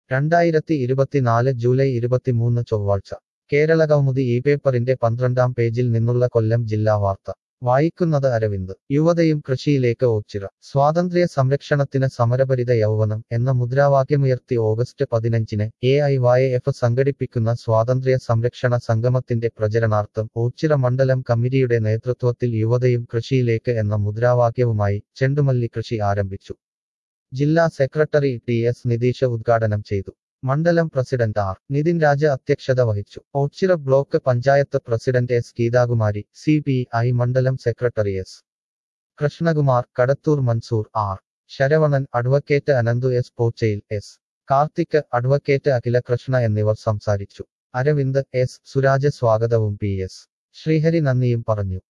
രണ്ടായിരത്തി ഇരുപത്തിനാല് ജൂലൈ ഇരുപത്തിമൂന്ന് ചൊവ്വാഴ്ച കേരള കൗമുദി ഈ പേപ്പറിന്റെ പന്ത്രണ്ടാം പേജിൽ നിന്നുള്ള കൊല്ലം ജില്ലാ വാർത്ത വായിക്കുന്നത് അരവിന്ദ് യുവതയും കൃഷിയിലേക്ക് ഓച്ചിറ സ്വാതന്ത്ര്യ സംരക്ഷണത്തിന് സമരപരിത യൗവനം എന്ന മുദ്രാവാക്യമുയർത്തി ഓഗസ്റ്റ് പതിനഞ്ചിന് എ ഐ വൈ എഫ് സംഘടിപ്പിക്കുന്ന സ്വാതന്ത്ര്യ സംരക്ഷണ സംഗമത്തിന്റെ പ്രചരണാർത്ഥം ഓച്ചിറ മണ്ഡലം കമ്മിറ്റിയുടെ നേതൃത്വത്തിൽ യുവതയും കൃഷിയിലേക്ക് എന്ന മുദ്രാവാക്യവുമായി ചെണ്ടുമല്ലി കൃഷി ആരംഭിച്ചു ജില്ലാ സെക്രട്ടറി ടി എസ് നിതീഷ് ഉദ്ഘാടനം ചെയ്തു മണ്ഡലം പ്രസിഡന്റ് ആർ നിതിൻ രാജ അധ്യക്ഷത വഹിച്ചു Ochira block panchayat president S Geethakumari C P I മണ്ഡലം secretary S Krishnakumar Kadathur Mansoor R Saravanan advocate Ananthu S പോച്ചയിൽ എസ് കാർത്തിക് അഡ്വക്കേറ്റ് അഖില കൃഷ്ണ എന്നിവർ സംസാരിച്ചു അരവിന്ദ് എസ് സുരാജ് സ്വാഗതവും പി എസ് ശ്രീഹരി നന്ദിയും പറഞ്ഞു